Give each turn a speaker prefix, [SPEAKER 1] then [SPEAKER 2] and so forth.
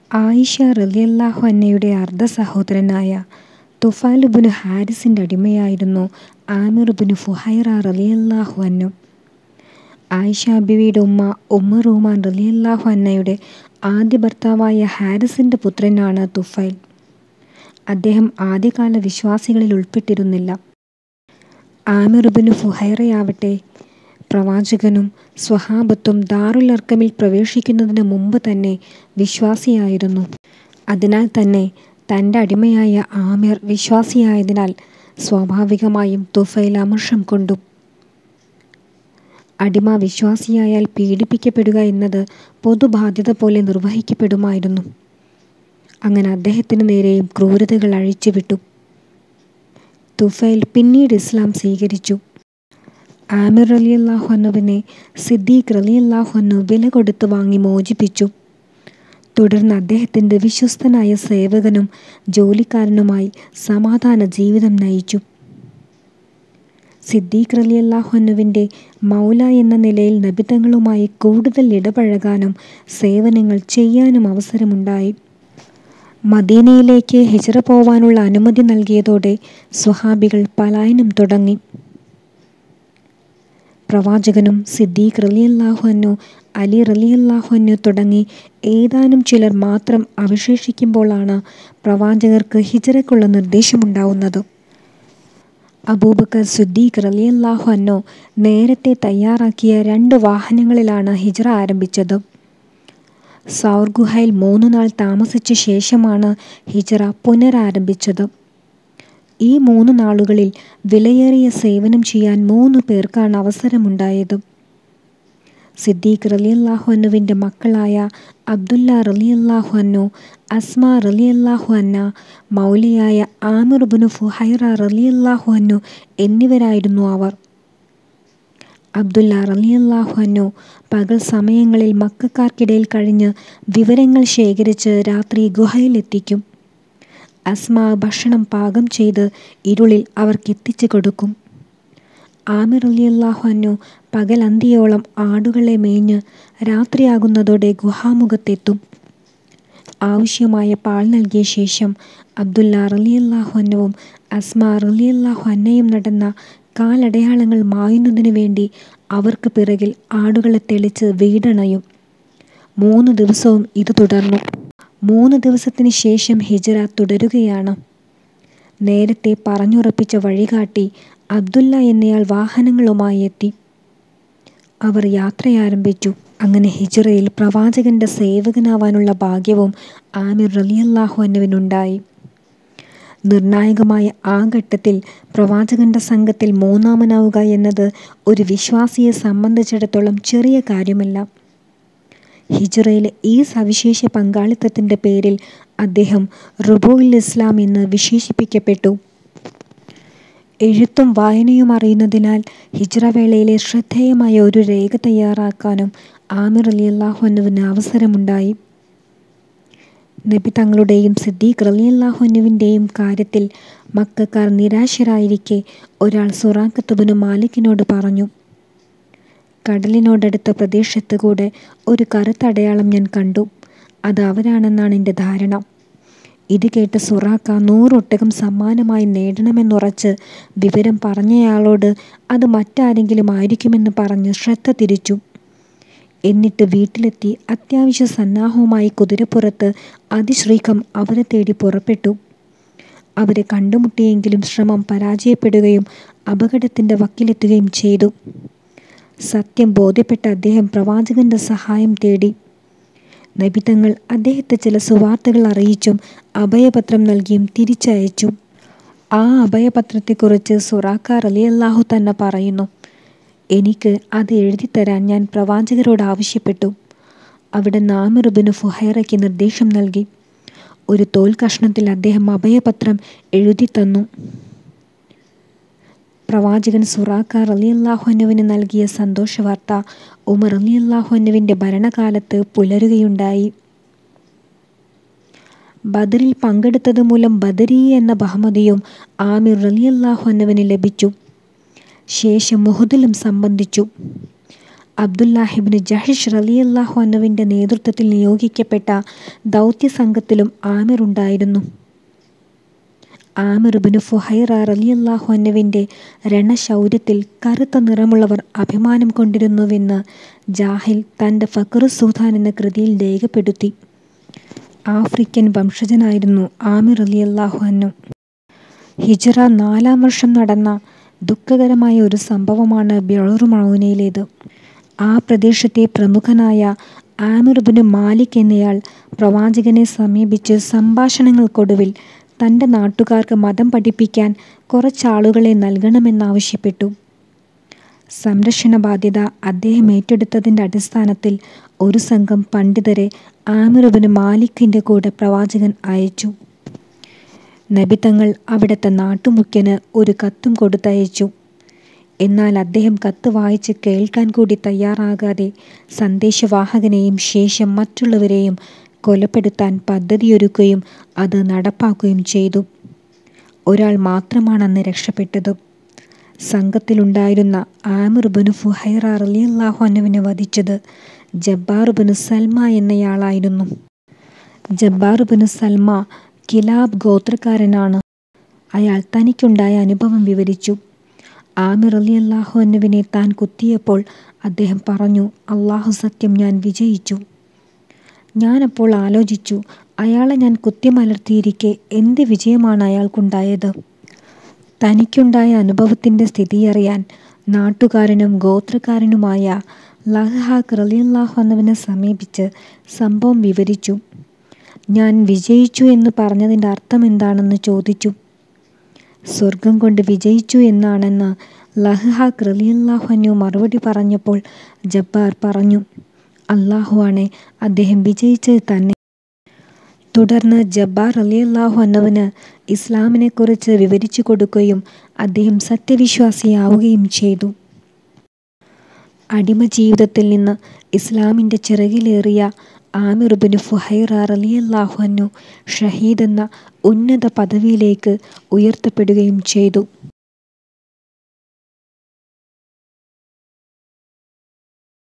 [SPEAKER 1] ആയിഷ റളിയല്ലാഹു അൻഹയുടെ അർദ്ധ സഹോദരനായ തുഫാലുബ്നു ഹാരിസിന്റെ അടിമയായിരുന്നു ആമിർ ബിനു ഫുഹൈറ റളിയല്ലാഹു അൻഹു. ആയിഷ ബീവിയുടെ ഉമ്മ ഉമ്മു റൂമാൻ റളിയല്ലാഹു അൻഹയുടെ ആദ്യ ഭർത്താവായ ഹാരിസിന്റെ പുത്രനാണ് തുഫൈൽ. അദ്ദേഹം ആദ്യകാല വിശ്വാസികളിൽ ഉൾപ്പെട്ടിരുന്നില്ല. ആമിർ ബിനു ഫുഹൈറയാവട്ടെ പ്രവാചകനും സ്വഹാബത്തും ദാറുൽ അർഖമിൽ പ്രവേശിക്കുന്നതിനു മുമ്പ് തന്നെ വിശ്വാസിയായിരുന്നു. അതിനാൽ തന്നെ തന്റെ അടിമയായ ആമിർ വിശ്വാസിയായതിനാൽ സ്വാഭാവികമായും തുഫൈൽ അമർഷം കൊണ്ടു. അടിമ വിശ്വാസിയായാൽ പീഡിപ്പിക്കപ്പെടുക എന്നത് പൊതുബാധ്യത പോലെ നിർവഹിക്കപ്പെടുമായിരുന്നു. അങ്ങനെ അദ്ദേഹത്തിനു നേരെയും ക്രൂരതകൾ അഴിച്ചുവിട്ടു. തുഫൈൽ പിന്നീട് ഇസ്ലാം സ്വീകരിച്ചു. ആമിർ റളിയല്ലാഹു അൻഹുവിനെ സിദ്ദീഖ് റളിയല്ലാഹു അൻഹു വിലകൊടുത്ത് വാങ്ങി മോചിപ്പിച്ചു. തുടർന്ന് അദ്ദേഹത്തിന്റെ വിശ്വസ്തനായ സേവകനും ജോലിക്കാരനുമായി സമാധാന ജീവിതം നയിച്ചു. സിദ്ദീഖ് റളിയല്ലാഹു അൻഹുവിന്റെ മൗല എന്ന നിലയിൽ നബിതങ്ങളുമായി കൂടുതൽ ഇടപഴകാനും സേവനങ്ങൾ ചെയ്യാനും അവസരമുണ്ടായി. മദീനയിലേക്ക് ഹിജ്റ പോവാനുള്ള അനുമതി നൽകിയതോടെ സ്വഹാബികൾ പലായനം തുടങ്ങി. പ്രവാചകനും സിദ്ദീഖ് റളിയല്ലാഹു അൻഹു, അലി റളിയല്ലാഹു അൻഹു തുടങ്ങി ഏതാനും ചിലർ മാത്രം അവശേഷിക്കുമ്പോഴാണ് പ്രവാചകർക്ക് ഹിജ്റയ്ക്കുള്ള നിർദ്ദേശമുണ്ടാവുന്നത്. അബൂബക്കർ സിദ്ദീഖ് റളിയല്ലാഹു അൻഹു നേരത്തെ തയ്യാറാക്കിയ രണ്ട് വാഹനങ്ങളിലാണ് ഹിജ്റ ആരംഭിച്ചത്. സൗർ ഗുഹയിൽ മൂന്നുനാൾ താമസിച്ച ശേഷമാണ് ഹിജ്റ പുനരാരംഭിച്ചത്. ഈ മൂന്നു നാളുകളിൽ വിലയേറിയ സേവനം ചെയ്യാൻ മൂന്നു പേർക്കാണ് അവസരമുണ്ടായത്. സിദ്ദീഖ് റളിയല്ലാഹു അൻഹുവിന്റെ മക്കളായ അബ്ദുല്ല റളിയല്ലാഹു അൻഹു, അസ്മാ റളിയല്ലാഹു അൻഹ, മൗലയായ ആമിർ ബിനു ഫുഹൈറ റളിയല്ലാഹു അൻഹു എന്നിവരായിരുന്നു അവർ. അബ്ദുല്ല റളിയല്ലാഹു അൻഹു പകൽ സമയങ്ങളിൽ മക്കക്കാർക്കിടയിൽ കഴിഞ്ഞ് വിവരങ്ങൾ ശേഖരിച്ച് രാത്രി ഗുഹയിലെത്തിക്കും. അസ്മാ ഭക്ഷണം പാകം ചെയ്ത് ഇരുളിൽ അവർക്കെത്തിച്ച് കൊടുക്കും. ആമിർ റളിയല്ലാഹു അൻഹു പകലന്തിയോളം ആടുകളെ മേഞ്ഞ് രാത്രിയാകുന്നതോടെ ഗുഹാമുഖത്തെത്തും. ആവശ്യമായ പാൽ നൽകിയ ശേഷം അബ്ദുല്ല റളിയല്ലാഹു അൻഹുവും അസ്മാ റളിയല്ലാഹു അൻഹയും നടന്ന കാലടയാളങ്ങൾ മായുന്നതിനു വേണ്ടി അവർക്ക് പിറകിൽ ആടുകളെ തെളിച്ച് വീടണയും. മൂന്നു ദിവസവും ഇത് തുടർന്നു. മൂന്ന് ദിവസത്തിന് ശേഷം ഹിജ്റ തുടരുകയാണ്. നേരത്തെ പറഞ്ഞുറപ്പിച്ച വഴികാട്ടി അബ്ദുല്ല എന്നയാൾ വാഹനങ്ങളുമായി എത്തി. അവർ യാത്രയാരംഭിച്ചു. അങ്ങനെ ഹിജ്റയിൽ പ്രവാചകന്റെ സേവകനാവാനുള്ള ഭാഗ്യവും ആമിർ റളിയല്ലാഹു അൻഹുവിനുണ്ടായി. നിർണായകമായ ആ ഘട്ടത്തിൽ പ്രവാചകന്റെ സംഘത്തിൽ മൂന്നാമനാവുക എന്നത് ഒരു വിശ്വാസിയെ സംബന്ധിച്ചിടത്തോളം ചെറിയ കാര്യമല്ല. ഹിജ്റയിലെ ഈ സവിശേഷ പങ്കാളിത്തത്തിന്റെ പേരിൽ അദ്ദേഹം റുബൂഉൽ ഇസ്ലാം എന്ന് വിശേഷിപ്പിക്കപ്പെട്ടു. എഴുത്തും വായനയും അറിയുന്നതിനാൽ ഹിജ്റ വേളയിലെ ശ്രദ്ധേയമായ ഒരു രേഖ തയ്യാറാക്കാനും ആമിർ റളിയല്ലാഹു അൻഹുവിന് അവസരമുണ്ടായി. നബി തങ്ങളുടെയും സിദ്ദീഖ് റളിയല്ലാഹു അൻഹുവിന്റെയും കാര്യത്തിൽ മക്കക്കാർ നിരാശരായിരിക്കെ ഒരാൾ സുറാഖത്ത് ബിനു മാലിക്കിനോട് പറഞ്ഞു. കടലിനോടടുത്ത പ്രദേശത്ത് കൂടെ ഒരു കറുത്ത അടയാളം ഞാൻ കണ്ടു. അത് അവരാണെന്നാണ് എന്റെ ധാരണ. ഇത് കേട്ട് സുറാഖ നൂറൊട്ടകം സമ്മാനമായി നേടണമെന്നുറച്ച് വിവരം പറഞ്ഞയാളോട് അത് മറ്റാരെങ്കിലും ആയിരിക്കുമെന്ന് പറഞ്ഞ് ശ്രദ്ധ തിരിച്ചു. എന്നിട്ട് വീട്ടിലെത്തി അത്യാവശ്യ സന്നാഹവുമായി കുതിരപ്പുറത്ത് അതിശ്രീഘം അവരെ തേടി പുറപ്പെട്ടു. അവരെ കണ്ടുമുട്ടിയെങ്കിലും ശ്രമം പരാജയപ്പെടുകയും അപകടത്തിന്റെ വക്കിലെത്തുകയും ചെയ്തു. സത്യം ബോധ്യപ്പെട്ട അദ്ദേഹം പ്രവാചകന്റെ സഹായം തേടി. നബിതങ്ങൾ അദ്ദേഹത്തെ ചില സുവാർത്തകൾ അറിയിച്ചും അഭയപത്രം നൽകിയും തിരിച്ചയച്ചു. ആ അഭയപത്രത്തെക്കുറിച്ച് സുറാഖ റളിയല്ലാഹു തന്നെ പറയുന്നു. എനിക്ക് അത് എഴുതിത്തരാൻ ഞാൻ പ്രവാചകരോട് ആവശ്യപ്പെട്ടു. അവിടുന്ന് ആമിർ ബിനു ഫുഹൈറയ്ക്ക് നിർദ്ദേശം നൽകി. ഒരു തോൽക്കഷണത്തിൽ അദ്ദേഹം അഭയപത്രം എഴുതിത്തന്നു. പ്രവാചകൻ സുറാഖ റളിയല്ലാഹു അൻഹുവിന് നൽകിയ സന്തോഷവാർത്ത ഉമർ റളിയല്ലാഹു അൻഹുവിന്റെ ഭരണകാലത്ത് പുലരുകയുണ്ടായി. ബദറിൽ പങ്കെടുത്തതുമൂലം ബദരീ എന്ന ബഹുമതിയും ആമിർ റളിയല്ലാഹു അൻഹുവിന് ലഭിച്ചു. ശേഷം ഉഹുദിലും സംബന്ധിച്ചു. അബ്ദുല്ലാഹിബിന് ജഹിഷ് റലിയല്ലാഹു അന്നുവിൻ്റെ നേതൃത്വത്തിൽ നിയോഗിക്കപ്പെട്ട ദൗത്യസംഘത്തിലും ആമിർ ഉണ്ടായിരുന്നു ആമിർബിന് ഫുഹൈറ റലിയല്ലാഹു അന്നുവിൻ്റെ രണശൗര്യത്തിൽ കറുത്ത നിറമുള്ളവർ അഭിമാനം കൊണ്ടിരുന്നുവെന്ന് ജാഹിൽ തൻ്റെ ഫക്രു സുൽത്താൻ എന്ന കൃതിയിൽ രേഖപ്പെടുത്തി ആഫ്രിക്കൻ വംശജനായിരുന്നു ആമിർ റലിയല്ലാഹു അന്നു ഹിജ്റ നാലാം വർഷം നടന്ന ദുഃഖകരമായ ഒരു സംഭവമാണ് ബെളുറുമൗനയിലേത് ആ പ്രദേശത്തെ പ്രമുഖനായ ആമിർബിന് മാലിക് എന്നയാൾ പ്രവാചകനെ സമീപിച്ച് സംഭാഷണങ്ങൾക്കൊടുവിൽ തൻ്റെ നാട്ടുകാർക്ക് മതം പഠിപ്പിക്കാൻ കുറച്ചാളുകളെ നൽകണമെന്നാവശ്യപ്പെട്ടു സംരക്ഷണ ബാധ്യത അദ്ദേഹം ഏറ്റെടുത്തതിൻ്റെ അടിസ്ഥാനത്തിൽ ഒരു സംഘം പണ്ഡിതരെ ആമിറുബിന് മാലിക്കിൻ്റെ കൂടെ പ്രവാചകൻ അയച്ചു നബി തങ്ങൾ അവിടുത്തെ നാട്ടുമുഖ്യന് ഒരു കത്തും കൊടുത്തയച്ചു എന്നാൽ അദ്ദേഹം കത്ത് വായിച്ച് കേൾക്കാൻ കൂടി തയ്യാറാകാതെ സന്ദേശവാഹകനെയും ശേഷം മറ്റുള്ളവരെയും കൊലപ്പെടുത്താൻ പദ്ധതിയൊരുക്കുകയും അത് നടപ്പാക്കുകയും ചെയ്തു ഒരാൾ മാത്രമാണ് അന്ന് രക്ഷപ്പെട്ടത് സംഘത്തിലുണ്ടായിരുന്ന ആമിർ ബനു ഫുഹൈറ റലിയല്ലാഹു അനുവിനെ വധിച്ചത് ജബ്ബാർ ബനു സൽമ എന്നയാളായിരുന്നു ജബ്ബാർ ബനു സൽമ കിലാബ് ഗോത്രക്കാരനാണ് അയാൾ തനിക്കുണ്ടായ അനുഭവം വിവരിച്ചു ആമിർ റലിയല്ലാഹു അനുവിനെ താൻ കുത്തിയപ്പോൾ അദ്ദേഹം പറഞ്ഞു അള്ളാഹു സത്യം ഞാൻ വിജയിച്ചു ഞാനപ്പോൾ ആലോചിച്ചു അയാളെ ഞാൻ കുത്തിമലർത്തിയിരിക്കെ എന്ത് വിജയമാണ് അയാൾക്കുണ്ടായത് തനിക്കുണ്ടായ അനുഭവത്തിൻ്റെ സ്ഥിതിയറിയാൻ നാട്ടുകാരനും ഗോത്രക്കാരനുമായ ലഹ്ഹാഖ് റലിയല്ലാഹു എന്നവനെ സമീപിച്ച് സംഭവം വിവരിച്ചു ഞാൻ വിജയിച്ചു എന്ന് പറഞ്ഞതിൻ്റെ അർത്ഥം എന്താണെന്ന് ചോദിച്ചു സ്വർഗം കൊണ്ട് വിജയിച്ചു എന്നാണെന്ന് ലഹ്ഹാഖ് റലിയല്ലാഹുനു മറുപടി പറഞ്ഞപ്പോൾ ജബ്ബാർ പറഞ്ഞു അള്ളാഹുവാണ് അദ്ദേഹം വിജയിച്ചത് തന്നെ തുടർന്ന് ജബ്ബാർ അലിയല്ലാഹു അന്നവന് ഇസ്ലാമിനെക്കുറിച്ച് വിവരിച്ചു കൊടുക്കുകയും അദ്ദേഹം സത്യവിശ്വാസിയാവുകയും ചെയ്തു അടിമ ജീവിതത്തിൽ നിന്ന് ഇസ്ലാമിൻ്റെ ചിറകിലേറിയ ആമിറുബിന് ഫുഹൈറ റലിയല്ലാഹു അന്നു ഷഹീദ് എന്ന ഉന്നത പദവിയിലേക്ക് ഉയർത്തപ്പെടുകയും ചെയ്തു